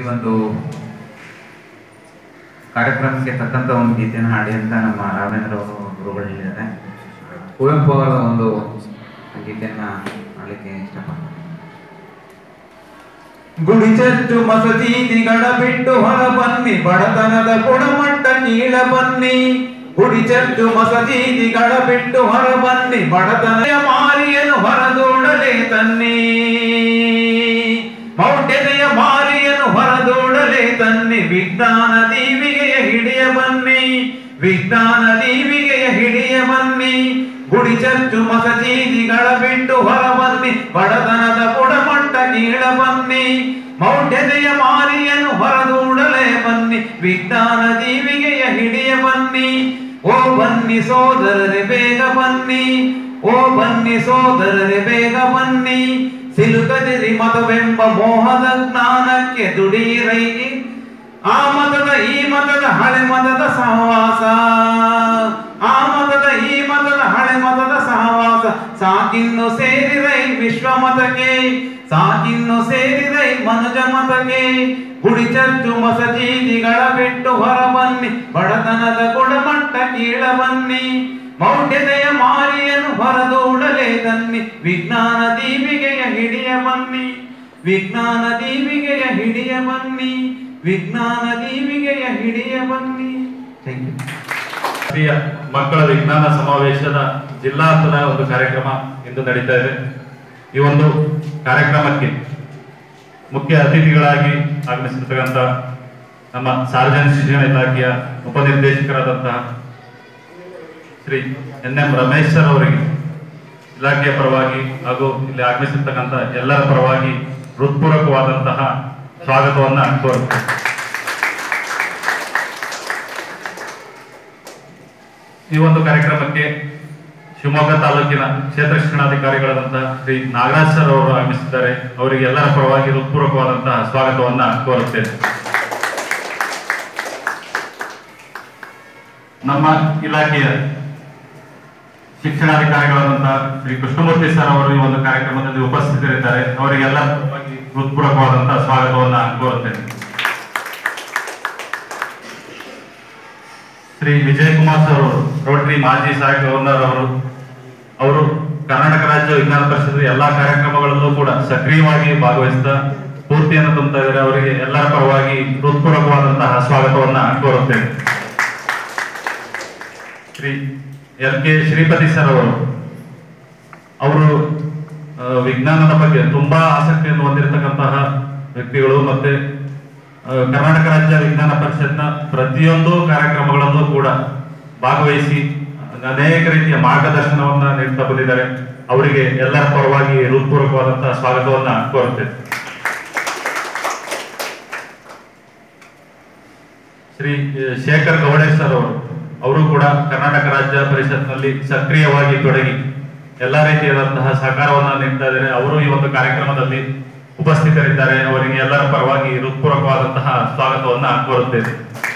ಒಂದು ಕಾರ್ಯಕ್ರಮಕ್ಕೆ ತಕ್ಕಂತ ಒಂದು ಗೀತೆಯನ್ನು ಹಾಡಿ ಅಂತ ನಮ್ಮ ರಾಘವೇಂದ್ರ ಅವರು ಗುರುಗಳು ಹೇಳಿದ್ದಾರೆ ಕುವೆಂಪು ಅವರ ಒಂದು ಗೀತೆಯನ್ನ ಹಾಡಲಿಕ್ಕೆ ಇಷ್ಟಪಡ್ತೀನಿ ಗುಡಿ ಚರ್ಚು ಮಸೀದಿಗಳ ಬಿಟ್ಟು ಹೊರ ಬನ್ನಿ ಬಡತನದ ಗುಣಮಟ್ಟ ಕೀಳ ಬನ್ನಿ ಗುಡಿ ಚರ್ಚು ಮಸೀದಿಗಳ ಬಿಟ್ಟು ಹೊರ ಬನ್ನಿ ಬಡತನದ ಮಾರಿಯನು ಹೊರದೋಡಲೇ ತನ್ನಿ ಮೌಢ್ಯತೆಯ ಮಾರಿಯನು ಹೊರದೋಡಲೇ ತನ್ನಿ ವಿಜ್ಞಾನ ದೀವಿಗೆಯ ಹಿಡಿಯ ಬನ್ನಿ ವಿಜ್ಞಾನ ದೀವಿಗೆಯ ಹಿಡಿಯ ಬನ್ನಿ ಗುಡಿ ಚರ್ಚು ಮಸೀದಿಗಳ ಬಿಟ್ಟು ಹೊರ ಬನ್ನಿ ಬಡತನದ ಬುಡಮಟ್ಟ ಕೀಳ ಬನ್ನಿ ಮೌಢ್ಯತೆಯ ಮಾರಿಯನ್ನು ಹೊರದೂಡಲೇ ಬನ್ನಿ ವಿಜ್ಞಾನ ದೀವಿಗೆಯ ಹಿಡಿಯ ಬನ್ನಿ ಓ ಬನ್ನಿ ಸೋದರರೆ ಬೇಗ ಬನ್ನಿ ಓ ಬನ್ನಿ ಸೋದರರೆ ಬೇಗ ಬನ್ನಿ ಸಿಲುಕದಿರಿ ಮತವೆಂಬ ಮೋಹದ ಜ್ಞಾನಕ್ಕೆ ದುಡೀರೈ ಆ ಮತದ ಈ ಮತದ ಹಳೆ ಮತದ ಸಹವಾಸ ಆ ಮತದ ಈ ಮತದ ಹಳೆ ಮತದ ಸಹವಾಸ ಸಾಕಿನ್ನು ಸೇರಿರೈ ವಿಶ್ವ ಮತಕ್ಕೆ ಸಾಕಿನ್ನು ಸೇರಿರೈ ಮನುಜ ಮತಕ್ಕೆ ಗುಡಿ ಚರ್ಚು ಮಸಜೀದಿಗಳ ಬಿಟ್ಟು ಹೊರ ಬನ್ನಿ ಬಡತನದ ಗುಣಮಟ್ಟ ಕೀಳ ಬನ್ನಿ ಮೌಢ್ಯತೆಯ ಮಾರಿಯನ್ನು ಹೊರದೂಡಲೇ ತನ್ನಿ ವಿಜ್ಞಾನ ದೀವಿಗೆಯ ಹಿಡಿಯ ಬನ್ನಿ ವಿಜ್ಞಾನ ದೀವಿಗೆಯ ಹಿಡಿಯ ಬನ್ನಿ ವಿಜ್ಞಾನ ದೀವಿಗೆಯ ಹಿಡಿಯ ಬನ್ನಿ ಥ್ಯಾಂಕ್ ಯು ರಾಷ್ಟ್ರೀಯ ಮಕ್ಕಳ ವಿಜ್ಞಾನ ಸಮಾವೇಶದ ಜಿಲ್ಲಾ ಹಂತದ ಒಂದು ಕಾರ್ಯಕ್ರಮ ಇಂದು ನಡೀತಾ ಇದೆ ಈ ಒಂದು ಕಾರ್ಯಕ್ರಮಕ್ಕೆ ಮುಖ್ಯ ಅತಿಥಿಗಳಾಗಿ ಆಗಮಿಸಿರ್ತಕ್ಕಂಥ ನಮ್ಮ ಸಾರ್ವಜನಿಕ ಶಿಕ್ಷಣ ಇಲಾಖೆಯ ಉಪನಿರ್ದೇಶಕರಾದಂತಹ Shri N M Ramesh sir ಅವರಿಗೆ ಇಲಾಖೆಯ ಪರವಾಗಿ ಹಾಗೂ ಇಲ್ಲಿ ಆಗಮಿಸಿರ್ತಕ್ಕಂಥ ಎಲ್ಲರ ಪರವಾಗಿ ಹೃತ್ಪೂರ್ವಕವಾದಂತಹ ಸ್ವಾಗತವನ್ನ ಕೋರುತ್ತೇನೆ ಈ ಒಂದು ಕಾರ್ಯಕ್ರಮಕ್ಕೆ ಶಿವಮೊಗ್ಗ ತಾಲೂಕಿನ ಕ್ಷೇತ್ರ ಶಿಕ್ಷಣಾಧಿಕಾರಿಗಳಾದಂತಹ ಶ್ರೀ ನಾಗರಾಜ್ ಸರ್ ಅವರು ಆಗಮಿಸಿದ್ದಾರೆ ಅವರಿಗೆ ಎಲ್ಲರ ಪರವಾಗಿ ಹೃತ್ಪೂರ್ವಕವಾದಂತಹ ಸ್ವಾಗತವನ್ನ ಕೋರುತ್ತೇನೆ ನಮ್ಮ ಇಲಾಖೆಯ ಶಿಕ್ಷಣಾಧಿಕಾರಿಗಳಾದಂತಹ ಶ್ರೀ ಕೃಷ್ಣಮೂರ್ತಿ ಸರ್ ಅವರು ಈ ಒಂದು ಕಾರ್ಯಕ್ರಮದಲ್ಲಿ ಉಪಸ್ಥಿತರಿದ್ದಾರೆ ಅವರಿಗೆಲ್ಲ ಪರವಾಗಿ ಹೃತ್ಪೂರ್ವಕವಾದಂತಹ ಸ್ವಾಗತವನ್ನ ಕೋರುತ್ತೇನೆ ಶ್ರೀ ವಿಜಯ್ ಕುಮಾರ್ ಸರ್ ಅವರು ರೋಟರಿ ಮಾಜಿ ಸಹಾಯಕ ಗವರ್ನರ್ ಅವರು ಅವರು ಕರ್ನಾಟಕ ರಾಜ್ಯ ವಿಜ್ಞಾನ ಪರಿಷತ್ ಎಲ್ಲಾ ಕಾರ್ಯಕ್ರಮಗಳಲ್ಲೂ ಕೂಡ ಸಕ್ರಿಯವಾಗಿ ಭಾಗವಹಿಸ್ತಾ ಸ್ಫೂರ್ತಿಯನ್ನು ತುಂಬುತ್ತಾ ಇದ್ದಾರೆ ಅವರಿಗೆ ಎಲ್ಲರ ಪರವಾಗಿ ಹೃತ್ಪೂರ್ವಕವಾದಂತಹ ಸ್ವಾಗತವನ್ನ ಕೋರುತ್ತೇನೆ Shri L K Sripathi sir ಅವರು ಅವರು ಆ, ವಿಜ್ಞಾನದ ಬಗ್ಗೆ ತುಂಬಾ ಆಸಕ್ತಿಯನ್ನು ಹೊಂದಿರತಕ್ಕಂತಹ ವ್ಯಕ್ತಿಗಳು ಮತ್ತೆ ಆ, ಕರ್ನಾಟಕ ರಾಜ್ಯ ವಿಜ್ಞಾನ ಪರಿಷತ್ನ ಪ್ರತಿಯೊಂದು ಕಾರ್ಯಕ್ರಮಗಳಲ್ಲೂ ಕೂಡ ಭಾಗವಹಿಸಿ ಅನೇಕ ರೀತಿಯ ಮಾರ್ಗದರ್ಶನವನ್ನ ನೀಡ್ತಾ ಬಂದಿದ್ದಾರೆ ಅವರಿಗೆ ಎಲ್ಲರ ಪರವಾಗಿ ಹೃತ್ಪೂರ್ವಕವಾದಂತಹ ಸ್ವಾಗತವನ್ನ ಕೋರುತ್ತೇನೆ ಶ್ರೀ ಆ, ಶೇಖರ್ ಗೌಡೇಶ್ ಸರ್ ಅವರು ಅವರು ಕೂಡ ಕರ್ನಾಟಕ ರಾಜ್ಯ ಪರಿಷತ್ನಲ್ಲಿ ಸಕ್ರಿಯವಾಗಿ ತೊಡಗಿ ಎಲ್ಲಾ ರೀತಿಯಾದಂತಹ ಸಹಕಾರವನ್ನ ನೀಡ್ತಾ ಇದ್ದಾರೆ ಅವರು ಈ ಒಂದು ಕಾರ್ಯಕ್ರಮದಲ್ಲಿ ಉಪಸ್ಥಿತರಿದ್ದಾರೆ ಅವರಿಗೆ ಎಲ್ಲರ ಪರವಾಗಿ ಹೃತ್ಪೂರ್ವಕವಾದಂತಹ ಸ್ವಾಗತವನ್ನ ಕೋರುತ್ತೇನೆ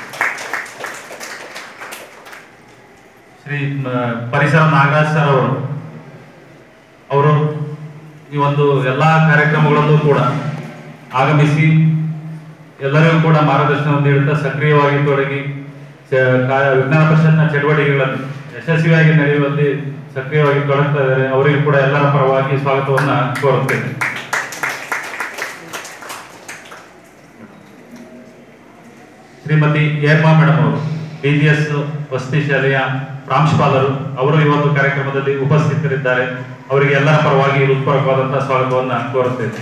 ಶ್ರೀ ಮ, ಪರಿಸರ ನಾಗರಾಜ್ ಸರ್ ಅವರು ಅವರು ಈ ಒಂದು ಎಲ್ಲಾ ಕಾರ್ಯಕ್ರಮಗಳಲ್ಲೂ ಕೂಡ ಆಗಮಿಸಿ ಎಲ್ಲರಿಗೂ ಕೂಡ ಮಾರ್ಗದರ್ಶನವನ್ನು ನೀಡುತ್ತಾ ಸಕ್ರಿಯವಾಗಿ ತೊಡಗಿ ಸ- ಕಾ- ವಿಜ್ಞಾನ ಪರಿಷತ್ನ ಚಟುವಟಿಕೆಗಳಲ್ಲಿ ಯಶಸ್ವಿಯಾಗಿ ನಡೆಯುವಲ್ಲಿ ಸಕ್ರಿಯವಾಗಿ ತೊಡಗ್ತಾ ಇದ್ದಾರೆ ಅವರಿಗೂ ಕೂಡ ಎಲ್ಲರ ಪರವಾಗಿ ಸ್ವಾಗತವನ್ನ ಕೋರುತ್ತೇನೆ ಶ್ರೀಮತಿ ಹೇಮಾ ಮೇಡಮ್ ಅವರು ಬಿಜಿಎಸ್ ವಸತಿ ಶಾಲೆಯ ಪ್ರಾಂಶುಪಾಲರು ಅವರು ಈ ಒಂದು ಕಾರ್ಯಕ್ರಮದಲ್ಲಿ ಉಪಸ್ಥಿತರಿದ್ದಾರೆ ಅವರಿಗೆ ಎಲ್ಲರ ಪರವಾಗಿ ಹೃತ್ಪೂರ್ವಕವಾದಂತಹ ಸ್ವಾಗತವನ್ನ ಕೋರುತ್ತೇನೆ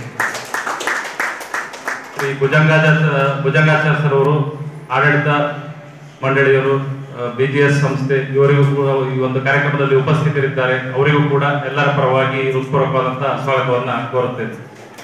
ಶ್ರೀ ಭುಜಂಗಾಚಾರ್ಯ ಭುಜಂಗಾಚಾರ್ಯ ಸರ್ ಅವರು ಆಡಳಿತ ಮಂಡಳಿಯವರು ಬಿಜಿಎಸ್ ಸಂಸ್ಥೆ ಇವರಿಗೂ ಕೂಡ ಈ ಒಂದು ಕಾರ್ಯಕ್ರಮದಲ್ಲಿ ಉಪಸ್ಥಿತರಿದ್ದಾರೆ ಅವರಿಗೂ ಕೂಡ ಎಲ್ಲರ ಪರವಾಗಿ ಹೃತ್ಪೂರ್ವಕವಾದಂತಹ ಸ್ವಾಗತವನ್ನ ಕೋರುತ್ತೇನೆ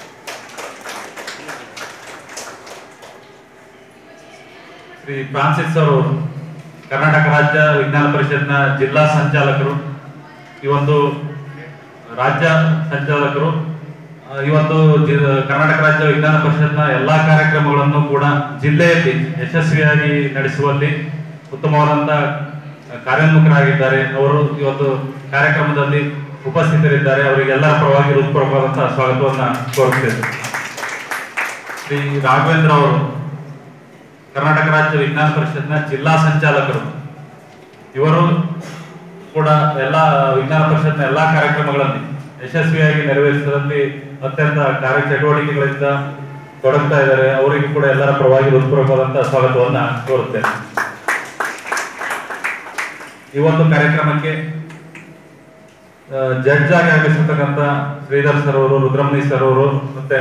ಶ್ರೀ ಫ್ರಾನ್ಸಿಸ್ ಅವರು ಕರ್ನಾಟಕ ರಾಜ್ಯ ವಿಜ್ಞಾನ ಪರಿಷತ್ನ ಜಿಲ್ಲಾ ಸಂಚಾಲಕರು ಈ ಒಂದು ರಾಜ್ಯ ಸಂಚಾಲಕರು ಆ, ಈ ಒಂದು ಜಿ- ಕರ್ನಾಟಕ ರಾಜ್ಯ ವಿಜ್ಞಾನ ಪರಿಷತ್ನ ಎಲ್ಲಾ ಕಾರ್ಯಕ್ರಮಗಳನ್ನು ಕೂಡ ಜಿಲ್ಲೆಯಲ್ಲಿ ಯಶಸ್ವಿಯಾಗಿ ನಡೆಸುವಲ್ಲಿ ಉತ್ತಮವಾದಂತ ಕಾರ್ಯೋನ್ಮುಖರಾಗಿದ್ದಾರೆ ಅವರು ಈ ಒಂದು ಕಾರ್ಯಕ್ರಮದಲ್ಲಿ ಉಪಸ್ಥಿತರಿದ್ದಾರೆ ಅವರಿಗೆ ಎಲ್ಲರ ಪರವಾಗಿ ಹೃತ್ಪೂರ್ವಕವಾದಂತಹ ಸ್ವಾಗತವನ್ನ ಕೋರುತ್ತೇನೆ ಶ್ರೀ ರಾಘವೇಂದ್ರ ಅವರು ಕರ್ನಾಟಕ ರಾಜ್ಯ ವಿಜ್ಞಾನ ಪರಿಷತ್ನ ಜಿಲ್ಲಾ ಸಂಚಾಲಕರು ಇವರು ಕೂಡ ಎಲ್ಲ ವಿಜ್ಞಾನ ಪರಿಷತ್ನ ಎಲ್ಲಾ ಕಾರ್ಯಕ್ರಮಗಳಲ್ಲಿ ಯಶಸ್ವಿಯಾಗಿ ನೆರವೇರಿಸುವಲ್ಲಿ ಅತ್ಯಂತ ಕಾರ್ಯ ಚಟುವಟಿಕೆಗಳಿಂದ ತೊಡಗ್ತಾ ಇದ್ದಾರೆ ಅವರಿಗೂ ಕೂಡ ಎಲ್ಲರ ಪರವಾಗಿ ಹೃತ್ಪೂರ್ವಕವಾದಂತಹ ಸ್ವಾಗತವನ್ನ ಕೋರುತ್ತೇನೆ ಈ ಒಂದು ಕಾರ್ಯಕ್ರಮಕ್ಕೆ ಜಡ್ಜ್ ಆಗಿ ಆಗಮಿಸಿರ್ತಕ್ಕಂಥ ಶ್ರೀಧರ್ ಸರ್ ಅವರು ರುದ್ರಮಣಿ ಸರ್ ಅವರು ಮತ್ತೆ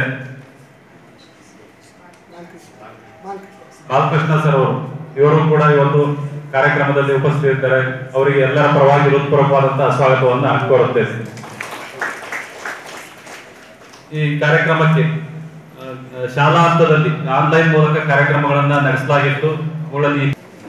ಬಾಲಕೃಷ್ಣ ಸರ್ ಅವರು ಇವರು ಕೂಡ ಈ ಒಂದು ಕಾರ್ಯಕ್ರಮದಲ್ಲಿ ಉಪಸ್ಥಿತರಿದ್ದಾರೆ ಅವರಿಗೆ ಎಲ್ಲರ ಪರವಾಗಿ ಹೃತ್ಪೂರ್ವಕವಾದಂತಹ ಸ್ವಾಗತವನ್ನ ಕೋರುತ್ತೇನೆ ಈ ಕಾರ್ಯಕ್ರಮಕ್ಕೆ ಆ, ಆ, ಶಾಲಾ ಹಂತದಲ್ಲಿ ಆನ್ಲೈನ್ ಮೂಲಕ ಕಾರ್ಯಕ್ರಮಗಳನ್ನ ನಡೆಸಲಾಗಿತ್ತು ಅವುಗಳಲ್ಲಿ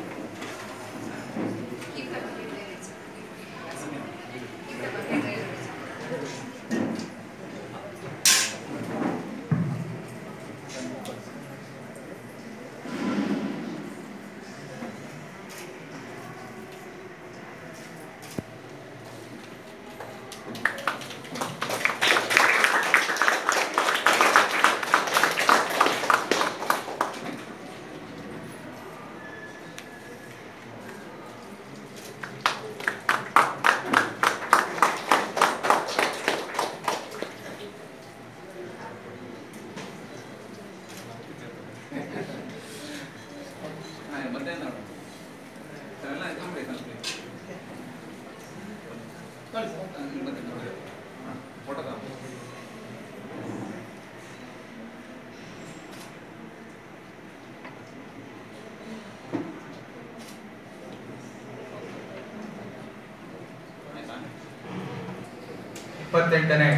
ಇಪ್ಪತ್ತೆಂಟನೇ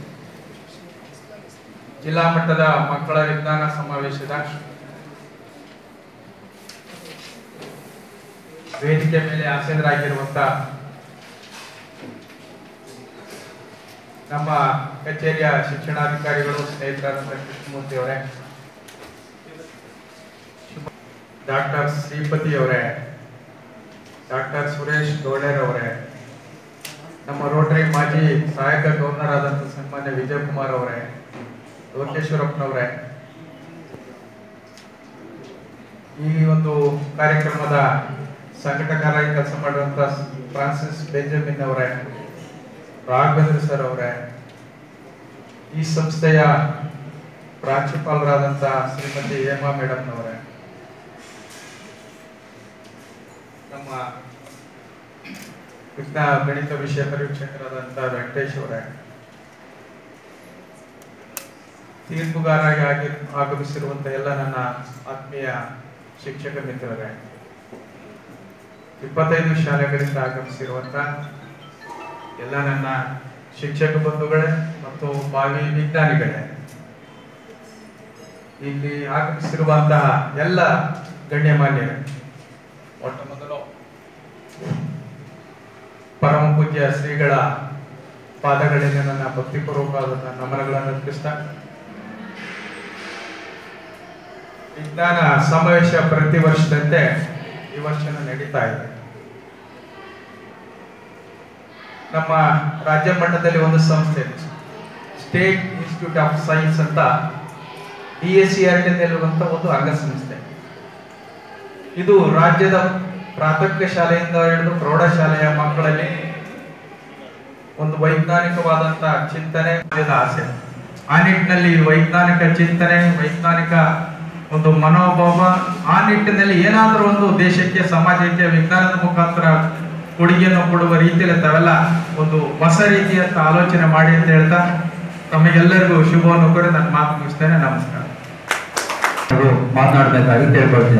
ಜಿಲ್ಲಾ ಮಟ್ಟದ ಮಕ್ಕಳ ವಿಜ್ಞಾನ ಸಮಾವೇಶದ ವೇದಿಕೆ ಮೇಲೆ ಆಸೀನರಾಗಿರುವಂತ ನಮ್ಮ ಕಚೇರಿಯ ಶಿಕ್ಷಣಾಧಿಕಾರಿಗಳು ಸ್ನೇಹಿತರಾದಂಥ ಕೃಷ್ಣಮೂರ್ತಿ ಅವರೇ ಡಾಕ್ಟರ್ ಶ್ರೀಪತಿ ಅವರೇ ಡಾಕ್ಟರ್ ಸುರೇಶ್ ಗೌಡರ್ ಅವರೇ ನಮ್ಮ ರೋಟರಿ ಮಾಜಿ ಸಹಾಯಕ ಗವರ್ನರ್ ಆದಂಥ ಸನ್ಮಾನ್ಯ ವಿಜಯಕುಮಾರ್ ಅವರೇ ಲೋಕೇಶ್ವರಪ್ಪನವರೇ ಈ ಒಂದು ಕಾರ್ಯಕ್ರಮದ ಸಂಘಟಕರಾಗಿ ಕೆಲಸ ಮಾಡುವಂತ ಫ್ರಾನ್ಸಿಸ್ ಬೆಂಜಮಿನ್ ಅವರೇ ರಾಘವೇಂದ್ರ ಸರ್ ಅವರೇ ಈ ಸಂಸ್ಥೆಯ ಪ್ರಾಂಶುಪಾಲರಾದಂಥ ಶ್ರೀಮತಿ ಹೇಮಾ ಮೇಡಮ್ನವರೇ ನಮ್ಮ ವಿಜ್ಞಾನ ಗಣಿತ ವಿಷಯ ಪರೀಕ್ಷಕರಾದಂಥ ವೆಂಕಟೇಶ್ ಅವರೇ ತೀರ್ಪುಗಾರಾಗಿ ಆಗಿ ಆಗಮಿಸಿರುವಂಥ ಎಲ್ಲ ನನ್ನ ಆತ್ಮೀಯ ಶಿಕ್ಷಕ ಮಿತ್ರರೇ ಇಪ್ಪತ್ತೈದು ಶಾಲೆಗಳಿಂದ ಆಗಮಿಸಿರುವಂಥ ಎಲ್ಲ ನನ್ನ ಶಿಕ್ಷಕ ಬಂಧುಗಳೇ ಮತ್ತು ಭಾವಿ ವಿಜ್ಞಾನಿಗಳೇ ಇಲ್ಲಿ ಆಗಮಿಸಿರುವಂತಹ ಎಲ್ಲ ಗಣ್ಯಮಾನ್ಯರೇ ಮೊಟ್ಟ ಮೊದಲು ಪರಮ ಪೂಜ್ಯ ಶ್ರೀಗಳ ಪಾದಗಳಿಗೆ ನನ್ನ ಭಕ್ತಿಪೂರ್ವಕವಾದ ನಮನಗಳನ್ನು ಅರ್ಪಿಸ್ತಾ ವಿಜ್ಞಾನ ಸಮಾವೇಶ ಪ್ರತಿ ವರ್ಷದಂತೆ ಈ ವರ್ಷನೂ ನಡೀತಾ ಇದೆ ನಮ್ಮ ರಾಜ್ಯ ಮಟ್ಟದಲ್ಲಿ ಒಂದು ಸಂಸ್ಥೆ ಇದೆ ಸ್ಟೇಟ್ ಇನ್ಸ್ಟಿಟ್ಯೂಟ್ ಆಫ್ ಸೈನ್ಸ್ ಅಂತ ಡಿ ಎಸ್ ಸಿ ಆರ್ ಟಿಯಲ್ಲಿರುವಂಥ ಒಂದು ಅಂಗಸಂಸ್ಥೆ ಇದು ರಾಜ್ಯದ ಪ್ರಾಥಮಿಕ ಶಾಲೆಯಿಂದ ಹಿಡಿದು ಪ್ರೌಢಶಾಲೆಯ ಮಕ್ಕಳಲ್ಲಿ ಒಂದು ವೈಜ್ಞಾನಿಕವಾದಂತ ಚಿಂತನೆ ರಾಜ್ಯದ ಆಸೆ ಆ ನಿಟ್ಟಿನಲ್ಲಿ ವೈಜ್ಞಾನಿಕ ಚಿಂತನೆ ವೈಜ್ಞಾನಿಕ ಒಂದು ಮನೋಭಾವ ಆ ನಿಟ್ಟಿನಲ್ಲಿ ಏನಾದರೂ ಒಂದು ದೇಶಕ್ಕೆ ಸಮಾಜಕ್ಕೆ ವಿಜ್ಞಾನದ ಮುಖಾಂತರ ಕೊಡುಗೆಯನ್ನು ಕೊಡುವ ರೀತಿಯಲ್ಲಿ ತಾವೆಲ್ಲ ಒಂದು ಹೊಸ ರೀತಿಯಂತ ಆಲೋಚನೆ ಮಾಡಿ ಅಂತ ಹೇಳ್ತಾ ತಮಗೆಲ್ಲರಿಗೂ ಶುಭವನ್ನು ಕೋರಿ ನನ್ನ ಮಾತು ಮುಗಿಸ್ತೇನೆ ನಮಸ್ಕಾರ ಅವರು ಮಾತನಾಡಬೇಕಾಗಿ ಕೇಳ್ಕೊಳ್ತೇನೆ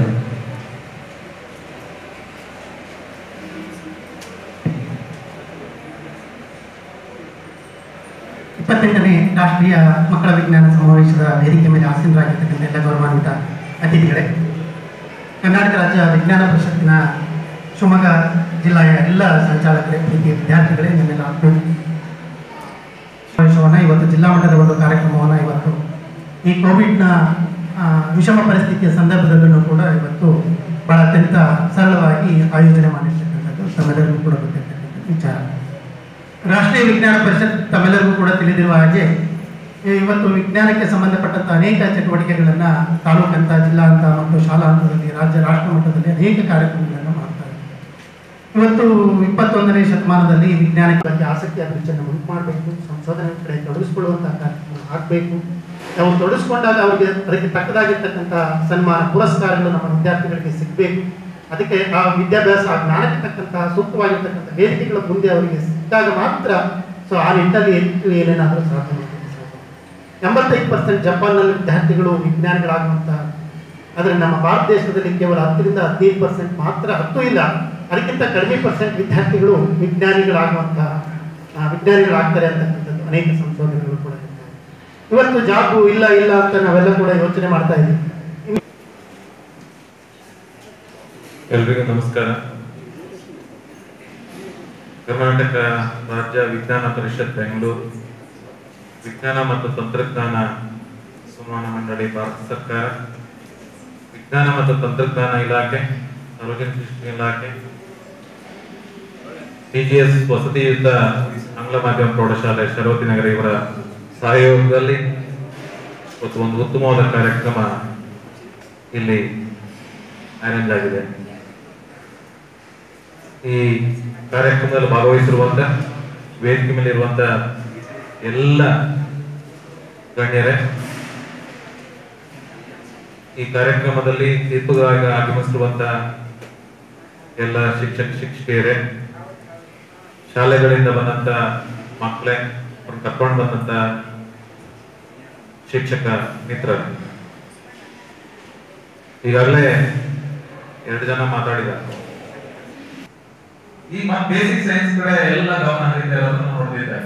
ಇಪ್ಪತ್ತೆಂಟನೇ ರಾಷ್ಟ್ರೀಯ ಮಕ್ಕಳ ವಿಜ್ಞಾನ ಸಮಾವೇಶದ ವೇದಿಕೆ ಮೇಲೆ ಆಸೀನರಾಗಿರ್ತಕ್ಕಂಥ ಎಲ್ಲ ಗೌರವಾನ್ವಿತ ಅತಿಥಿಗಳೇ ಕರ್ನಾಟಕ ರಾಜ್ಯ ವಿಜ್ಞಾನ ಪರಿಷತ್ತಿನ ಶಿವಮೊಗ್ಗ ಜಿಲ್ಲೆಯ ಎಲ್ಲ ಸಂಚಾಲಕರೇ ಪ್ರೀತಿಯ ವಿದ್ಯಾರ್ಥಿಗಳೇ ನನ್ನೆಲ್ಲ ಆತ್ಮೀಯ ಸಮಾವೇಶವನ್ನು ಇವತ್ತು ಜಿಲ್ಲಾ ಮಟ್ಟದ ಒಂದು ಕಾರ್ಯಕ್ರಮವನ್ನು ಇವತ್ತು ಈ ಕೋವಿಡ್ನ ಆ, ವಿಷಮ ಪರಿಸ್ಥಿತಿಯ ಸಂದರ್ಭದಲ್ಲೂ ಕೂಡ ಇವತ್ತು ಬಹಳ ಅತ್ಯಂತ ಸರಳವಾಗಿ ಆಯೋಜನೆ ಮಾಡಿರ್ತಕ್ಕಂಥದ್ದು ತಮ್ಮೆಲ್ಲರಿಗೂ ಕೂಡ ಗೊತ್ತಿರ್ತಕ್ಕಂಥ ವಿಚಾರ ರಾಷ್ಟ್ರೀಯ ವಿಜ್ಞಾನ ಪರಿಷತ್ ತಮ್ಮೆಲ್ಲರಿಗೂ ಕೂಡ ತಿಳಿದಿರುವ ಹಾಗೆ ಇವತ್ತು ವಿಜ್ಞಾನಕ್ಕೆ ಸಂಬಂಧಪಟ್ಟಂತ ಅನೇಕ ಚಟುವಟಿಕೆಗಳನ್ನ ತಾಲೂಕು ಹಂತ ಜಿಲ್ಲಾ ಹಂತ ಮತ್ತು ಶಾಲಾ ಹಂತದಲ್ಲಿ ರಾಜ್ಯ ರಾಷ್ಟ್ರ ಮಟ್ಟದಲ್ಲಿ ಅನೇಕ ಕಾರ್ಯಕ್ರಮಗಳನ್ನು ಮಾಡ್ತಾರೆ ಇವತ್ತು ಇಪ್ಪತ್ತೊಂದನೇ ಶತಮಾನದಲ್ಲಿ ವಿಜ್ಞಾನಕ್ಕೆ ಬಗ್ಗೆ ಆಸಕ್ತಿ ಅಭಿರುಚಿಯನ್ನು ಉಂಟು ಮಾಡಬೇಕು ಸಂಶೋಧನೆ ಕಡೆ ತೊಡಗಿಸಿಕೊಳ್ಳುವಂತಹ ಕಾರ್ಯಕ್ರಮ ಆಗಬೇಕು ನಾವು ತೊಡಗಿಸ್ಕೊಂಡಾಗ ಅವರಿಗೆ ಅದಕ್ಕೆ ತಕ್ಕದಾಗಿರ್ತಕ್ಕಂಥ ಸನ್ಮಾನ ಪುರಸ್ಕಾರಗಳು ನಮ್ಮ ವಿದ್ಯಾರ್ಥಿಗಳಿಗೆ ಸಿಗಬೇಕು ಅದಕ್ಕೆ ಆ ವಿದ್ಯಾಭ್ಯಾಸ ಆ ಜ್ಞಾನಕ್ಕೆ ತಕ್ಕಂತಹ ಸೂಕ್ತವಾಗಿರ್ತಕ್ಕಂಥ ವೇದಿಕೆಗಳ ಮುಂದೆ ಅವರಿಗೆ ಸಿಕ್ಕಾಗ ಮಾತ್ರ ಸೊ ಆ ನಿಟ್ಟಲ್ಲಿ ಹೆಚ್ಚು ಏನೇನಾದರೂ ಸಾಧನೆ ಮಾಡಲಿಕ್ಕೆ ಸಾಧ್ಯ ಎಂಬತ್ತೈದು ಪರ್ಸೆಂಟ್ ಜಪಾನ್ನಲ್ಲಿ ವಿದ್ಯಾರ್ಥಿಗಳು ವಿಜ್ಞಾನಿಗಳಾಗುವಂತಹ ಆದರೆ ನಮ್ಮ ಭಾರತ ದೇಶದಲ್ಲಿ ಕೇವಲ ಹತ್ತರಿಂದ ಹದಿನೈದು ಪರ್ಸೆಂಟ್ ಮಾತ್ರ ಹತ್ತು ಇಲ್ಲ ಅದಕ್ಕಿಂತ ಕಡಿಮೆ ಪರ್ಸೆಂಟ್ ವಿದ್ಯಾರ್ಥಿಗಳು ವಿಜ್ಞಾನಿಗಳಾಗುವಂತಹ ಆ, ವಿಜ್ಞಾನಿಗಳಾಗ್ತಾರೆ ಅಂತಕ್ಕಂಥದ್ದು ಅನೇಕ ಸಂಶೋಧನೆಗಳು ಕೂಡ ಇರ್ತವೆ. ಇವತ್ತು ಜಾಬು ಇಲ್ಲ ಇಲ್ಲ ಅಂತ ನಾವೆಲ್ಲ ಕೂಡ ಯೋಚನೆ ಮಾಡ್ತಾ ಇದ್ದೀವಿ ಎಲ್ರಿಗೂ ನಮಸ್ಕಾರ ಕರ್ನಾಟಕ ರಾಜ್ಯ ವಿಜ್ಞಾನ ಪರಿಷತ್ ಬೆಂಗಳೂರು ವಿಜ್ಞಾನ ಮತ್ತು ತಂತ್ರಜ್ಞಾನ ಸನ್ಮಾನ ಮಂಡಳಿ ಭಾರತ ಸರ್ಕಾರ ವಿಜ್ಞಾನ ಮತ್ತು ತಂತ್ರಜ್ಞಾನ ಇಲಾಖೆ ಸಾರ್ವಜನಿಕ ಶಿಕ್ಷಣ ಇಲಾಖೆ ಟಿಜಿಎಸ್ ವಸತಿಯುತ ಆಂಗ್ಲ ಮಾಧ್ಯಮ ಪ್ರೌಢಶಾಲೆ ಶರವತಿ ನಗರ ಇವರ ಸಹಯೋಗದಲ್ಲಿ ಇವತ್ತು ಒಂದು ಉತ್ತಮವಾದ ಕಾರ್ಯಕ್ರಮ ಇಲ್ಲಿ ಅರೇಂಜ್ ಆಗಿದೆ ಈ ಕಾರ್ಯಕ್ರಮದಲ್ಲಿ ಭಾಗವಹಿಸಿರುವಂತ ವೇದಿಕೆ ಮೇಲೆ ಇರುವಂತ ಎಲ್ಲ ಗಣ್ಯರೇ ಈ ಕಾರ್ಯಕ್ರಮದಲ್ಲಿ ತೀರ್ಪುಗಾಗಿ ಆಗಮಿಸಿರುವಂತ ಎಲ್ಲ ಶಿಕ್ಷಕ ಶಿಕ್ಷಕಿಯರೇ ಶಾಲೆಗಳಿಂದ ಬಂದಂತ ಮಕ್ಕಳೇ ಅವ್ರನ್ನ ಕರ್ಕೊಂಡು ಬಂದಂತ ಶಿಕ್ಷಕ ಮಿತ್ರರು ಈಗಾಗಲೇ ಎರಡು ಜನ ಮಾತಾಡಿದ್ದಾರೆ ಈ ಮತ್ತೆ ಬೇಸಿಕ್ ಸೈನ್ಸ್ ಕಡೆ ಎಲ್ಲ ಗಮನ ಹರಿತಾ ಇರೋದನ್ನ ನೋಡ್ತಿದ್ದೆ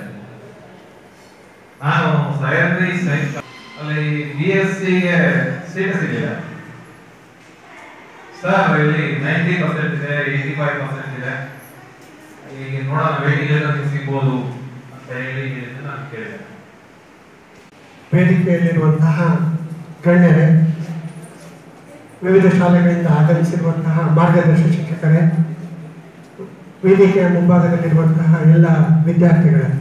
ನಾನು ಸಹ್ಯಾದ್ರಿ ಸೈನ್ಸ್ ಅಲ್ಲಿ ಬಿ ಎಸ್ ಸಿಗೆ ಸ್ಟೇಟಸ್ ಇದೆಯಾ ಸರ್ ಇಲ್ಲಿ ನೈಂಟಿ ಪರ್ಸೆಂಟ್ ಇದೆ ಏಯ್ಟಿ ಫೈವ್ ಪರ್ಸೆಂಟ್ ಇದೆ ಈಗ ನೋಡೋಣ ವೇಟಿಂಗ್ ಲಿಸ್ಟ್ ಸಿಗ್ಬೋದು ಅಂತ ಹೇಳಿ ನಾನು ಕೇಳಿದೆ ವೇದಿಕೆಯಲ್ಲಿರುವಂತಹ ಗಣ್ಯರೇ ವಿವಿಧ ಶಾಲೆಗಳಿಂದ ಆಗಮಿಸಿರುವಂತಹ ಮಾರ್ಗದರ್ಶಿ ಶಿಕ್ಷಕರೇ ವೇದಿಕೆಯ ಮುಂಭಾಗದಲ್ಲಿರುವಂತಹ ಎಲ್ಲ ವಿದ್ಯಾರ್ಥಿಗಳೇ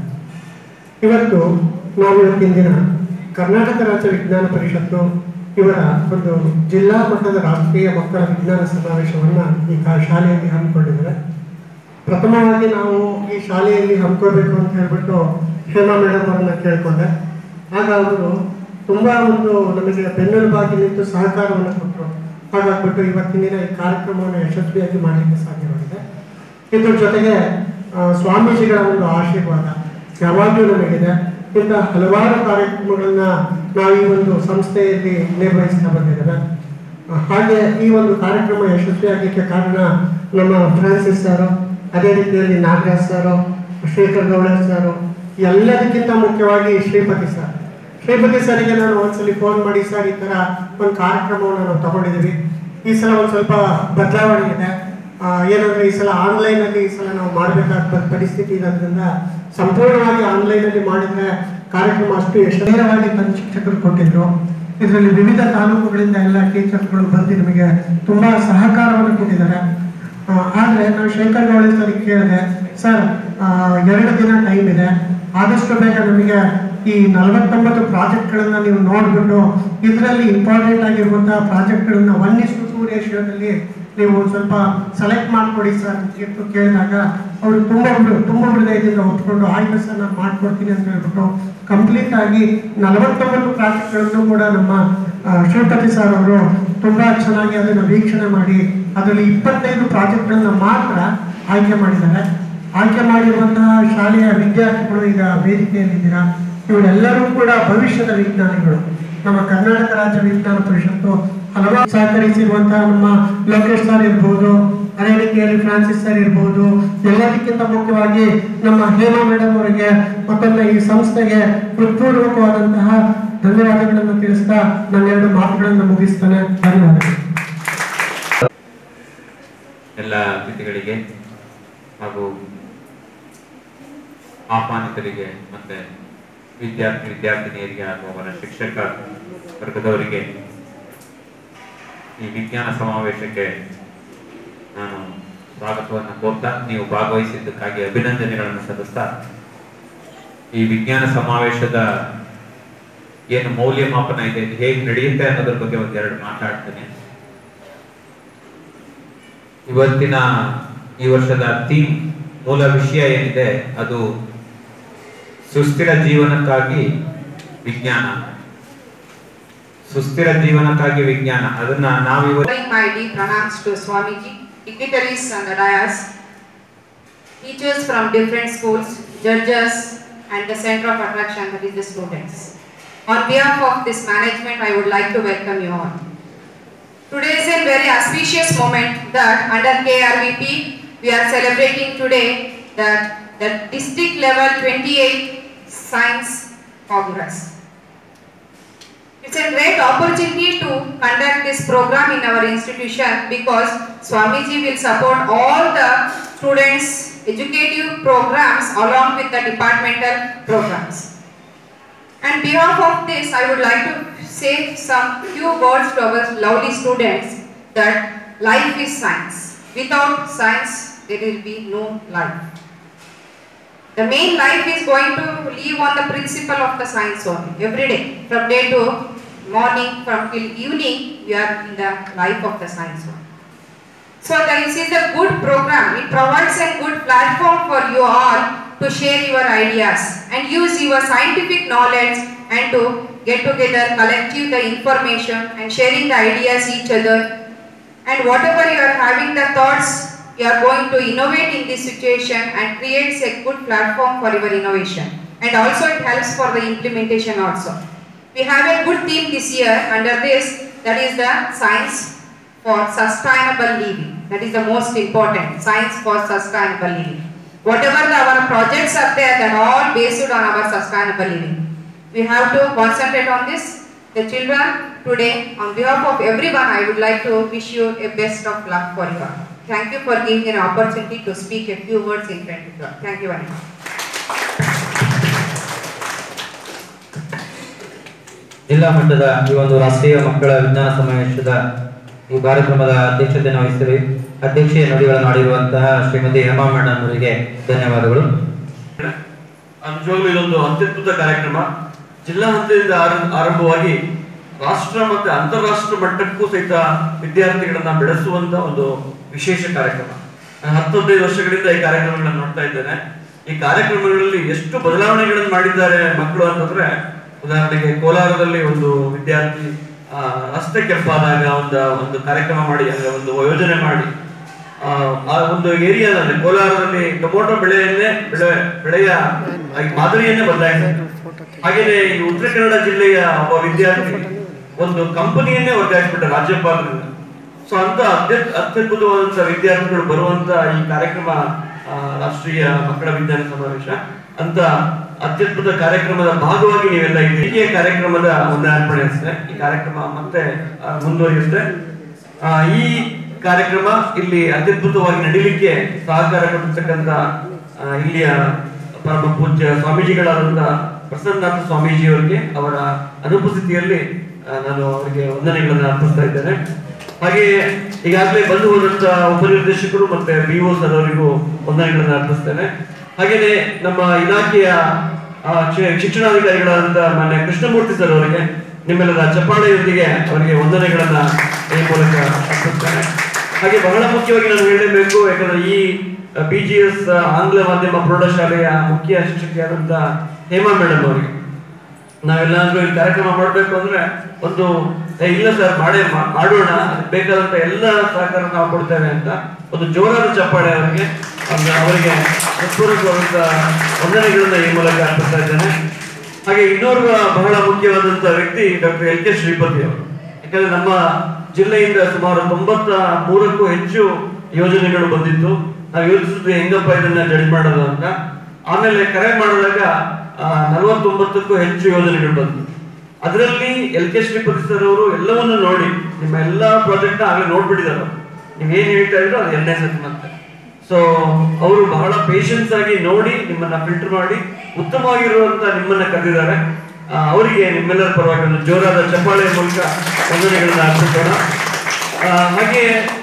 ಇವತ್ತು ನಾವು ಇವತ್ತಿನ ದಿನ ಕರ್ನಾಟಕ ರಾಜ್ಯ ವಿಜ್ಞಾನ ಪರಿಷತ್ತು ಇವರ ಒಂದು ಜಿಲ್ಲಾ ಮಟ್ಟದ ರಾಷ್ಟ್ರೀಯ ಮಕ್ಕಳ ವಿಜ್ಞಾನ ಸಮಾವೇಶವನ್ನು ಈ ಕಾ- ಶಾಲೆಯಲ್ಲಿ ಹಮ್ಮಿಕೊಂಡಿದ್ದಾರೆ ಪ್ರಥಮವಾಗಿ ನಾವು ಈ ಶಾಲೆಯಲ್ಲಿ ಹಮ್ಮಿಕೋಬೇಕು ಅಂತ ಹೇಳ್ಬಿಟ್ಟು ಹೇಮಾ ಮೇಡಮ್ ಅವರನ್ನ ಕೇಳ್ಕೊಂಡೆ ಆಗ ಅವರು ತುಂಬಾ ಒಂದು ನಮಗೆ ಬೆನ್ನೆಲುಬಾಗಿ ನಿಂತು ಸಹಕಾರವನ್ನು ಕೊಟ್ಟರು ಹಾಗಾಗ್ಬಿಟ್ಟು ಇವತ್ತಿನ ದಿನ ಈ ಕಾರ್ಯಕ್ರಮವನ್ನು ಯಶಸ್ವಿಯಾಗಿ ಮಾಡಲಿಕ್ಕೆ ಸಾಧ್ಯವಾಗಿದೆ ಇದ್ರ ಜೊತೆಗೆ ಆ, ಸ್ವಾಮೀಜಿಗಳ ಒಂದು ಆಶೀರ್ವಾದ ಯಾವಾಗಲೂ ನಮಗಿದೆ ಇಂಥ ಹಲವಾರು ಕಾರ್ಯಕ್ರಮಗಳನ್ನ ನಾವು ಈ ಒಂದು ಸಂಸ್ಥೆಯಲ್ಲಿ ನಿರ್ವಹಿಸ್ತಾ ಬಂದಿದ್ದೇವೆ ಆ, ಹಾಗೆ ಈ ಒಂದು ಕಾರ್ಯಕ್ರಮ ಯಶಸ್ವಿಯಾಗಲಿಕ್ಕೆ ಕಾರಣ ನಮ್ಮ ಫ್ರಾನ್ಸಿಸ್ ಸರ್ ಅದೇ ರೀತಿಯಲ್ಲಿ ನಾಗರಾಜ್ ಸರ್ ಶೇಖರ್ ಗೌಡ ಸರ್ ಎಲ್ಲದಕ್ಕಿಂತ ಮುಖ್ಯವಾಗಿ ಶ್ರೀಪತಿ ಸರ್ ಶ್ರೀಪತಿ ಸರ್ಗೆ ನಾನು ಒಂದ್ಸಲಿ ಫೋನ್ ಮಾಡಿ ಸರ್ ಈ ತರ ಒಂದು ಕಾರ್ಯಕ್ರಮವನ್ನು ನಾವು ತಗೊಂಡಿದ್ದೀವಿ ಈ ಸಲ ಒಂದು ಸ್ವಲ್ಪ ಬದಲಾವಣೆ ಇದೆ ಆ, ಏನಂದ್ರೆ ಈ ಸಲ ಆನ್ಲೈನ್ ಅಲ್ಲಿ ಈ ಸಲ ನಾವು ಮಾಡಬೇಕಾದ ಪರಿಸ್ಥಿತಿ ಇರೋದ್ರಿಂದ ಸಂಪೂರ್ಣವಾಗಿ ಆನ್ಲೈನ್ ಅಲ್ಲಿ ಮಾಡಿದ್ರೆ ಕಾರ್ಯಕ್ರಮ ಅಷ್ಟು ಯಶಸ್ವಿಯಾಗಿ ತನ್ನ ಶಿಕ್ಷಕರು ಕೊಟ್ಟಿದ್ರು ಇದರಲ್ಲಿ ವಿವಿಧ ತಾಲೂಕುಗಳಿಂದ ಎಲ್ಲ ಟೀಚರ್ಸ್ಗಳು ಬಂದು ನಮಗೆ ತುಂಬಾ ಸಹಕಾರವನ್ನು ಕೊಟ್ಟಿದ್ದಾರೆ ಆ, ಆದ್ರೆ ನಾವು ಶೇಖರ್ ಗೌಳಿ ಸರ್ ಕೇಳಿದೆ ಸರ್ ಆ, ಎರಡು ದಿನ ಟೈಮ್ ಇದೆ ಆದಷ್ಟು ಬೇಗ ನಮಗೆ ಈ ನಲವತ್ತೊಂಬತ್ತು ಪ್ರಾಜೆಕ್ಟ್ಗಳನ್ನ ನೀವು ನೋಡ್ಬಿಟ್ಟು ಇದರಲ್ಲಿ ಇಂಪಾರ್ಟೆಂಟ್ ಆಗಿರುವಂತಹ ಪ್ರಾಜೆಕ್ಟ್ಗಳನ್ನ ಒನ್ ಇಸ್ಟು ಟೂ ರೇಷಿಯೋದಲ್ಲಿ ನೀವು ಒಂದ್ ಸ್ವಲ್ಪ ಸೆಲೆಕ್ಟ್ ಮಾಡ್ಕೊಡಿ ಸರ್ ಅಂತ ಹೇಳ್ಬಿಟ್ಟು ಕೇಳಿದಾಗ ಅವರು ತುಂಬಾ ಹೃ- ತುಂಬಾ ಹೃದಯದಿಂದ ಹೊತ್ಕೊಂಡು ಆಯ್ತು ಸರ್ ನಾನು ಮಾಡ್ಕೊಡ್ತೀನಿ ಅಂತ ಹೇಳ್ಬಿಟ್ಟು ಕಂಪ್ಲೀಟ್ ಆಗಿ ನಲವತ್ತೊಂಬತ್ತು ಪ್ರಾಜೆಕ್ಟ್ಗಳನ್ನು ಕೂಡ ನಮ್ಮ ಆ, ಶಿವಪತಿ ಸರ್ ಅವರು ತುಂಬಾ ಚೆನ್ನಾಗಿ ಅದನ್ನು ವೀಕ್ಷಣೆ ಮಾಡಿ ಅದರಲ್ಲಿ ಇಪ್ಪತ್ತೈದು ಪ್ರಾಜೆಕ್ಟ್ಗಳನ್ನ ಮಾತ್ರ ಆಯ್ಕೆ ಮಾಡಿದ್ದಾರೆ ಆಯ್ಕೆ ಮಾಡಿರುವಂತಹ ಶಾಲೆಯ ವಿದ್ಯಾರ್ಥಿಗಳು ಈಗ ವೇದಿಕೆಯಲ್ಲಿದ್ದೀರಾ ಇವರೆಲ್ಲರೂ ಕೂಡ ಭವಿಷ್ಯದ ವಿಜ್ಞಾನಿಗಳು ನಮ್ಮ ಕರ್ನಾಟಕ ರಾಜ್ಯ ವಿಜ್ಞಾನ ಪರಿಷತ್ತು ಹಲವಾರು ಸಹಕರಿಸಿರುವಂತಹ ನಮ್ಮ ಲೋಕೇಶ್ ಸರ್ ಇರ್ಬೋದು ಅದೇ ರೀತಿಯಲ್ಲಿ ಫ್ರಾನ್ಸಿಸ್ ಸರ್ ಇರ್ಬೋದು ಎಲ್ಲದಕ್ಕಿಂತ ಮುಖ್ಯವಾಗಿ ನಮ್ಮ ಹೇಮಾ ಮೇಡಮ್ ಅವರಿಗೆ ಮತ್ತೊಮ್ಮೆ ಈ ಸಂಸ್ಥೆಗೆ ಹೃತ್ಪೂರ್ವಕವಾದಂತಹ ಧನ್ಯವಾದಗಳನ್ನು ತಿಳಿಸ್ತಾ ನನ್ನ ಎರಡು ಮಾತುಗಳನ್ನು ಮುಗಿಸ್ತಾನೆ ಧನ್ಯವಾದಗಳು ಎಲ್ಲ ಅತಿಥಿಗಳಿಗೆ ಹಾಗೂ ಆಹ್ವಾನಿತರಿಗೆ ಮತ್ತೆ ವಿದ್ಯಾರ್ಥಿ ವಿದ್ಯಾರ್ಥಿನಿಯರಿಗೆ ಹಾಗೂ ಅವರ ಶಿಕ್ಷಕ ವರ್ಗದವರಿಗೆ ಈ ವಿಜ್ಞಾನ ಸಮಾವೇಶಕ್ಕೆ ನಾನು ಸ್ವಾಗತವನ್ನು ಕೋರ್ತಾ ನೀವು ಭಾಗವಹಿಸಿದ್ದಕ್ಕಾಗಿ ಅಭಿನಂದನೆಗಳನ್ನು ಸಲ್ಲಿಸ್ತಾ ಈ ವಿಜ್ಞಾನ ಸಮಾವೇಶದ ಏನು ಮೌಲ್ಯಮಾಪನ ಇದೆ ಇದು ಹೇಗೆ ನಡೆಯುತ್ತೆ ಅನ್ನೋದ್ರ ಬಗ್ಗೆ ಒಂದೆರಡು ಮಾತಾಡ್ತೇನೆ ಇವತ್ತಿನ ಈ ವರ್ಷದ ಥೀಮ್ ಮೂಲ ವಿಷಯ ಏನಿದೆ ಅದು ಸುಸ್ಥಿರ ಜೀವನಕ್ಕಾಗಿ ವಿಜ್ಞಾನ ಸುಸ್ಥಿರ ಜೀವನಕ್ಕಾಗಿ ವಿಜ್ಞಾನ ಅದನ್ನ ನಾವಿವ Offering my deep pranams to Swamiji, dignitaries on the dais, teachers from different schools, judges, and the center of attraction that is the students. On behalf of this management, I would like to welcome you all. Today is a very auspicious moment that under KRVP, we are celebrating today that the district level 28 science congress. It's a great opportunity to conduct this program in our institution because Swamiji will support all the students' educative programs along with the departmental programs. On behalf of this, I would like to say some few words to our lovely students that life is science. Without science, there will be no life. The main life is going to live on the principle of the science only. Every day, from day to morning, from till evening, we are in the life of the science only. So this is a good program. It provides a good platform for you all to share your ideas and use your scientific knowledge and to get together, collective the information and sharing the ideas each other. And whatever you are having the thoughts, you are going to innovate in this situation and creates a good platform for your innovation. And also it helps for the implementation also. We have a good theme this year under this, that is the science for sustainable living. That is the most important, science for sustainable living. Whatever the, our projects are there, they are all based on our sustainable living. We have to concentrate on this. The children today, on behalf of everyone, I would like to wish you a best of luck for you all. Thank you for giving an opportunity to speak a few words in front of you. all. Thank you very much. ಜಿಲ್ಲಾ ಮಟ್ಟದ ಈ ಒಂದು ರಾಷ್ಟ್ರೀಯ ಮಕ್ಕಳ ವಿಜ್ಞಾನ ಸಮಾವೇಶದ ಈ ಕಾರ್ಯಕ್ರಮದ ಅಧ್ಯಕ್ಷತೆಯನ್ನು ವಹಿಸಿರಿ ಅಧ್ಯಕ್ಷೀಯ ನುಡಿಗಳನ್ನು ಆಡಿರುವಂತಹ ಶ್ರೀಮತಿ ಹೇಮಾ ಮೇಡಮ್ ಅವರಿಗೆ ಧನ್ಯವಾದಗಳು ನಿಜವಾಗ್ಲೂ ಇದೊಂದು ಅತ್ಯದ್ಭುತ ಕಾರ್ಯಕ್ರಮ ಜಿಲ್ಲಾ ಹಂತದಿಂದ ಆರ- ಆರಂಭವಾಗಿ ರಾಷ್ಟ್ರ ಮತ್ತೆ ಅಂತಾರಾಷ್ಟ್ರ ಮಟ್ಟಕ್ಕೂ ಸಹಿತ ವಿದ್ಯಾರ್ಥಿಗಳನ್ನ ಬೆಳೆಸುವಂತ ಒಂದು ವಿಶೇಷ ಕಾರ್ಯಕ್ರಮ ನಾನು ಹತ್ತು ಹದಿನೈದು ವರ್ಷಗಳಿಂದ ಈ ಕಾರ್ಯಕ್ರಮಗಳನ್ನು ನೋಡ್ತಾ ಇದ್ದೇನೆ ಈ ಕಾರ್ಯಕ್ರಮಗಳಲ್ಲಿ ಎಷ್ಟು ಬದಲಾವಣೆಗಳನ್ನು ಮಾಡಿದ್ದಾರೆ ಮಕ್ಕಳು ಅಂತಂದ್ರೆ ಉದಾಹರಣೆಗೆ ಕೋಲಾರದಲ್ಲಿ ಒಂದು ವಿದ್ಯಾರ್ಥಿ ಆ, ರಸ್ತೆ ಕೆಂಪಾದಾಗ ಒಂದು ಒಂದು ಕಾರ್ಯಕ್ರಮ ಮಾಡಿ ಅಂದ್ರೆ ಒಂದು ಯೋಜನೆ ಮಾಡಿ ಆ, ಆ ಒಂದು ಏರಿಯಾದಲ್ಲಿ ಕೋಲಾರದಲ್ಲಿ ಟೊಮೊಟೊ ಬೆಳೆಯನ್ನೇ ಬೆಳೆ ಬೆಳೆಯ ಆ ಈ ಮಾದರಿಯನ್ನೇ ಬದಲಾಯಿಸಿದೆ ಹಾಗೇನೆ ಈ ಉತ್ತರ ಕನ್ನಡ ಜಿಲ್ಲೆಯ ಒಬ್ಬ ವಿದ್ಯಾರ್ಥಿ ಒಂದು ಕಂಪನಿಯನ್ನೇ ವರ್ಗಾಯಿಸ್ಬಿಟ್ಟ ರಾಜ್ಯಪಾಲರಿಂದ ಸೊ ಅಂತ ಅತ್ಯಂತ ಅತ್ಯದ್ಭುತವಾದಂತ ವಿದ್ಯಾರ್ಥಿಗಳು ಬರುವಂತ ಈ ಕಾರ್ಯಕ್ರಮ ಆ, ರಾಷ್ಟ್ರೀಯ ಮಕ್ಕಳ ವಿಜ್ಞಾನ ಸಮಾವೇಶ ಅಂತ ಅತ್ಯದ್ಭುತ ಕಾರ್ಯಕ್ರಮದ ಭಾಗವಾಗಿ ನೀವೆಲ್ಲ ಇದ್ದೀರಿ ಹೀಗೆ ಕಾರ್ಯಕ್ರಮದ ಹೊಂದಾರ್ಪಣೆ ಅನಿಸುತ್ತೆ ಈ ಕಾರ್ಯಕ್ರಮ ಮತ್ತೆ ಆ, ಮುಂದುವರಿಯುತ್ತೆ ಆ, ಈ ಕಾರ್ಯಕ್ರಮ ಇಲ್ಲಿ ಅತ್ಯದ್ಭುತವಾಗಿ ನಡೀಲಿಕ್ಕೆ ಸಹಕಾರ ಕೊಟ್ಟಿರ್ತಕ್ಕಂಥ ಆ, ಇಲ್ಲಿಯ ಪರಮ ಪೂಜ್ಯ ಸ್ವಾಮೀಜಿಗಳಾದಂಥ ಪ್ರಸನ್ನನಾಥ ಸ್ವಾಮೀಜಿ ಅವರಿಗೆ ಅವರ ಅನುಪಸ್ಥಿತಿಯಲ್ಲಿ ಆ, ನಾನು ಅವರಿಗೆ ವಂದನೆಗಳನ್ನು ಅರ್ಪಿಸ್ತಾ ಇದ್ದೇನೆ ಹಾಗೆ ಈಗಾಗಲೇ ಬಂದು ಹೋದಂತ ಉಪನಿರ್ದೇಶಕರು ಮತ್ತೆ ಬಿ ಒ ಸರ್ ಅವರಿಗೂ ವಂದನೆಗಳನ್ನು ಅರ್ಪಿಸ್ತೇನೆ ಹಾಗೇನೆ ನಮ್ಮ ಇಲಾಖೆಯ ಆ, ಶಿ- ಶಿಕ್ಷಣಾಧಿಕಾರಿಗಳಾದಂತ ಮಾನ್ಯ ಕೃಷ್ಣಮೂರ್ತಿ ಸರ್ ಅವರಿಗೆ ನಿಮ್ಮೆಲ್ಲರ ಚಪ್ಪಾಳೆಯೊಂದಿಗೆ ಅವರಿಗೆ ವಂದನೆಗಳನ್ನ ಈ ಮೂಲಕ ಅರ್ಪಿಸ್ತೇನೆ ಹಾಗೆ ಬಹಳ ಮುಖ್ಯವಾಗಿ ನಾನು ಹೇಳಲೇಬೇಕು ಯಾಕಂದ್ರೆ ಈ ಬಿ ಜಿ ಎಸ್ ಆಂಗ್ಲ ಮಾಧ್ಯಮ ಪ್ರೌಢಶಾಲೆಯ ಮುಖ್ಯ ಶಿಕ್ಷಕಿಯಾದಂತ ಹೇಮಾ ಮೇಡಮ್ ಅವರಿಗೆ ನಾವೆಲ್ಲಾದ್ರೂ ಈ ಕಾರ್ಯಕ್ರಮ ಮಾಡಬೇಕು ಅಂದ್ರೆ ಒಂದು "ಏ, ಇಲ್ಲ ಸರ್ ಮಾಡೇ ಮಾ- ಮಾಡೋಣ ಅದಕ್ಕೆ ಬೇಕಾದಂತ ಎಲ್ಲ ಸಹಕಾರ ನಾವು ಕೊಡ್ತೇವೆ ಅಂತ ಒಂದು ಜೋರಾದ ಚಪ್ಪಾಳೆ ಅವರಿಗೆ ಅವ್ರ- ಅವರಿಗೆ ಹೃತ್ಪೂರ್ವಕವಾದಂತ ವಂದನೆಗಳನ್ನ ಈ ಮೂಲಕ ಅರ್ಪಿಸ್ತಾ ಇದ್ದೇನೆ ಹಾಗೆ ಇನ್ನೋರ್ವ ಬಹಳ ಮುಖ್ಯವಾದಂತ ವ್ಯಕ್ತಿ ಡಾಕ್ಟರ್ ಎಲ್ ಕೆ ಶ್ರೀಪತಿ ಅವರು ಯಾಕಂದ್ರೆ ನಮ್ಮ ಜಿಲ್ಲೆಯಿಂದ ಸುಮಾರು ತೊಂಬತ್ತ ಮೂರಕ್ಕೂ ಹೆಚ್ಚು ಯೋಜನೆಗಳು ಬಂದಿತ್ತು ನಾವು ಯೋಚಿಸಿದ್ವಿ ಹೆಂಗಪ್ಪ ಇದನ್ನ ಜಡ್ಜ್ ಮಾಡೋದು ಅಂತ ಆಮೇಲೆ ಕರೆ ಮಾಡಿದಾಗ ನಲವತ್ತೊಂಬತ್ತಕ್ಕೂ ಹೆಚ್ಚು ಯೋಜನೆಗಳು ಬಂತು ಅದರಲ್ಲಿ ಎಲ್ ಕೆ ಶ್ರೀಪತಿ ಸರ್ ಅವರು ಎಲ್ಲವನ್ನೂ ನೋಡಿ ನಿಮ್ಮ ಎಲ್ಲಾ ಪ್ರಾಜೆಕ್ಟ್ ಆಗಲೇ ನೋಡ್ಬಿಟ್ಟಿದ್ದಾರೆ ಅವ್ರು. ನೀವ್ ಏನ್ ಹೇಳ್ತಾ ಇದ್ರು ಅದು ಎರಡನೇ ಸತಿ ಮತ್ತೆ ಸೊ ಅವರು ಬಹಳ ಪೇಷನ್ಸ್ ಆಗಿ ನೋಡಿ ನಿಮ್ಮನ್ನ ಫಿಲ್ಟರ್ ಮಾಡಿ ಉತ್ತಮವಾಗಿರುವಂತ ನಿಮ್ಮನ್ನ ಕರೆದಿದ್ದಾರೆ ಆ, ಅವರಿಗೆ ನಿಮ್ಮೆಲ್ಲರ ಪರವಾಗಿ ಒಂದು ಜೋರಾದ ಚಪ್ಪಾಳೆಯ ಮೂಲಕ ವಂದನೆಗಳನ್ನ ಅರ್ಪಿಸೋಣ ಆ, ಹಾಗೆ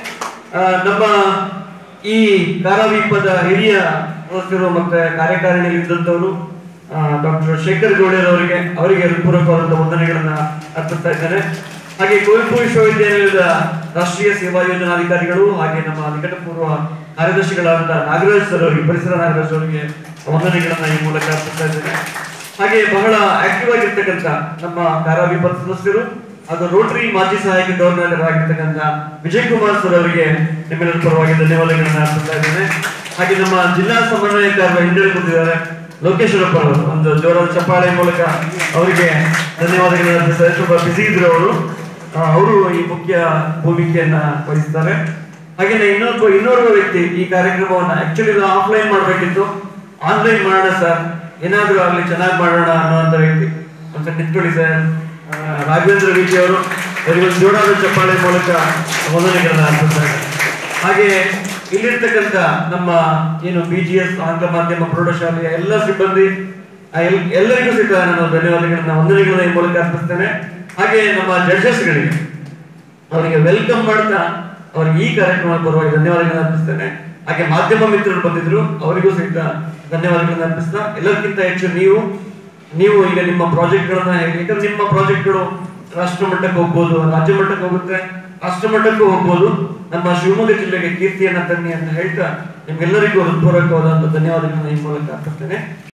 ಆ, ನಮ್ಮ ಈ ಕಾರಾವೀಪದ ಹಿರಿಯ ಸದಸ್ಯರು ಮತ್ತೆ ಕಾರ್ಯಕಾರಿಣಿಯಲ್ಲಿ ಇದ್ದಂಥವರು ಡಾಕ್ಟರ್ ಶೇಖರ್ ಗೌಡರ್ ಅವರಿಗೆ ಅವರಿಗೆ ಹೃತ್ಪೂರ್ವಕವಾದಂತಹ ವಂದನೆಗಳನ್ನ ಅರ್ಪಿಸ್ತಾ ಇದ್ದೇನೆ ಹಾಗೆ ಕುವೆಂಪು ವಿಶ್ವವಿದ್ಯಾಲಯದ ರಾಷ್ಟ್ರೀಯ ಸೇವಾ ಯೋಜನಾಧಿಕಾರಿಗಳು ಹಾಗೆ ನಮ್ಮ ನಿಕಟಪೂರ್ವ ಕಾರ್ಯದರ್ಶಿಗಳಾದಂತಹ ನಾಗರಾಜ್ ಸರ್ ಅವರಿಗೆ ಪರಿಸರ ನಾಗರಾಜ್ ಅವರಿಗೆ ವಂದನೆಗಳನ್ನ ಈ ಮೂಲಕ ಅರ್ಪಿಸ್ತಾ ಇದ್ದೇನೆ ಹಾಗೆ ಬಹಳ ಆಕ್ಟಿವ್ ಆಗಿರ್ತಕ್ಕಂಥ ನಮ್ಮ ಪ್ಯಾರಾ ವಿಪತ್ತು ಸದಸ್ಯರು ಅದು ರೋಟರಿ ಮಾಜಿ ಸಹಾಯಕ ಗವರ್ನರ್ ಆಗಿರ್ತಕ್ಕಂಥ ವಿಜಯ್ ಕುಮಾರ್ ಸರ್ ಅವರಿಗೆ ನಿಮ್ಮೆಲ್ಲರ ಪರವಾಗಿ ಧನ್ಯವಾದಗಳನ್ನ ಅರ್ಪಿಸ್ತಾ ಇದ್ದೇನೆ ಹಾಗೆ ನಮ್ಮ ಜಿಲ್ಲಾ ಸಮನ್ವಯಕಾರರು ಹಿಂದೆ ಕೂತಿದ್ದಾರೆ ಲೋಕೇಶ್ವರಪ್ಪ ಅವರು ಒಂದು ಜೋರಾದ ಚಪ್ಪಾಳೆ ಮೂಲಕ ಅವರಿಗೆ ಧನ್ಯವಾದಗಳನ್ನ ಅರ್ಪಿಸ್ತಾರೆ ತುಂಬಾ ಬಿಸಿ ಇದ್ರು ಅವರು ಆ, ಅವರು ಈ ಮುಖ್ಯ ಭೂಮಿಕೆಯನ್ನ ವಹಿಸ್ತಾರೆ ಹಾಗೇನೆ ಇನ್ನೊಬ್ಬ ಇನ್ನೋರ್ವ ವ್ಯಕ್ತಿ ಈ ಕಾರ್ಯಕ್ರಮವನ್ನ ಆಕ್ಚುಲಿ ಆಫ್ಲೈನ್ ಮಾಡ್ಬೇಕಿತ್ತು ಆನ್ಲೈನ್ ಮಾಡೋಣ ಸರ್ ಏನಾದ್ರೂ ಆಗ್ಲಿ ಚೆನ್ನಾಗಿ ಮಾಡೋಣ ಅನ್ನುವಂತ ವ್ಯಕ್ತಿ ಒಂದ್ಸಲ ನಿಂತ್ಕೊಳ್ಳಿ ಸರ್ ಆ, ರಾಘವೇಂದ್ರ ವಿಜಿ ಅವರು ಅವರಿಗೆ ಒಂದು ಜೋರಾದ ಚಪ್ಪಾಳೆ ಮೂಲಕ ವಂದನೆಗಳನ್ನ ಅರ್ಪಿಸ್ತಾರೆ ಹಾಗೆ ಇಲ್ಲಿರ್ತಕ್ಕಂಥ ನಮ್ಮ ಏನು ಬಿ ಜಿ ಎಸ್ ಆಂಗ್ಲ ಮಾಧ್ಯಮ ಪ್ರೌಢಶಾಲೆಯ ಎಲ್ಲ ಸಿಬ್ಬಂದಿ ಆ, ಎಲ್- ಎಲ್ಲರಿಗೂ ಸಹಿತ ನಾನು ಧನ್ಯವಾದಗಳನ್ನ ವಂದನೆಗಳನ್ನ ಈ ಮೂಲಕ ಅರ್ಪಿಸ್ತೇನೆ ಹಾಗೆ ನಮ್ಮ ಜಡ್ಜಸ್ಗಳಿಗೆ ಅವರಿಗೆ ವೆಲ್ಕಮ್ ಮಾಡ್ತಾ ಅವರಿಗೆ ಈ ಕಾರ್ಯಕ್ರಮಕ್ಕೆ ಬರುವಾಗ ಧನ್ಯವಾದಗಳನ್ನ ಅರ್ಪಿಸ್ತೇನೆ ಹಾಗೆ ಮಾಧ್ಯಮ ಮಿತ್ರರು ಬಂದಿದ್ರು ಅವರಿಗೂ ಸಹಿತ ಧನ್ಯವಾದಗಳನ್ನ ಅರ್ಪಿಸ್ತಾ ಎಲ್ಲರಿಗಿಂತ ಹೆಚ್ಚು ನೀವು ನೀವು ಈಗ ನಿಮ್ಮ ಪ್ರಾಜೆಕ್ಟ್ಗಳನ್ನ ಹೇಳಿ ಯಾಕಂದ್ರೆ ನಿಮ್ಮ ಪ್ರಾಜೆಕ್ಟ್ಗಳು ರಾಷ್ಟ್ರ ಮಟ್ಟಕ್ಕೆ ಹೋಗ್ಬೋದು ರಾಜ್ಯ ಮಟ್ಟಕ್ಕೆ ಹೋಗುತ್ತೆ ರಾಷ್ಟ್ರ ಮಟ್ಟಕ್ಕೂ ಹೋಗ್ಬೋದು ನಮ್ಮ ಶಿವಮೊಗ್ಗ ಜಿಲ್ಲೆಗೆ ಕೀರ್ತಿಯನ್ನ ತನ್ನಿ ಅಂತ ಹೇಳ್ತಾ ನಿಮ್ಗೆಲ್ಲರಿಗೂ ಹೃತ್ಪೂರ್ವಕವಾದಂತಹ ಧನ್ಯವಾದಗಳನ್ನ ಈ ಮೂಲಕ ಅರ್ಪಿಸ್ತೇನೆ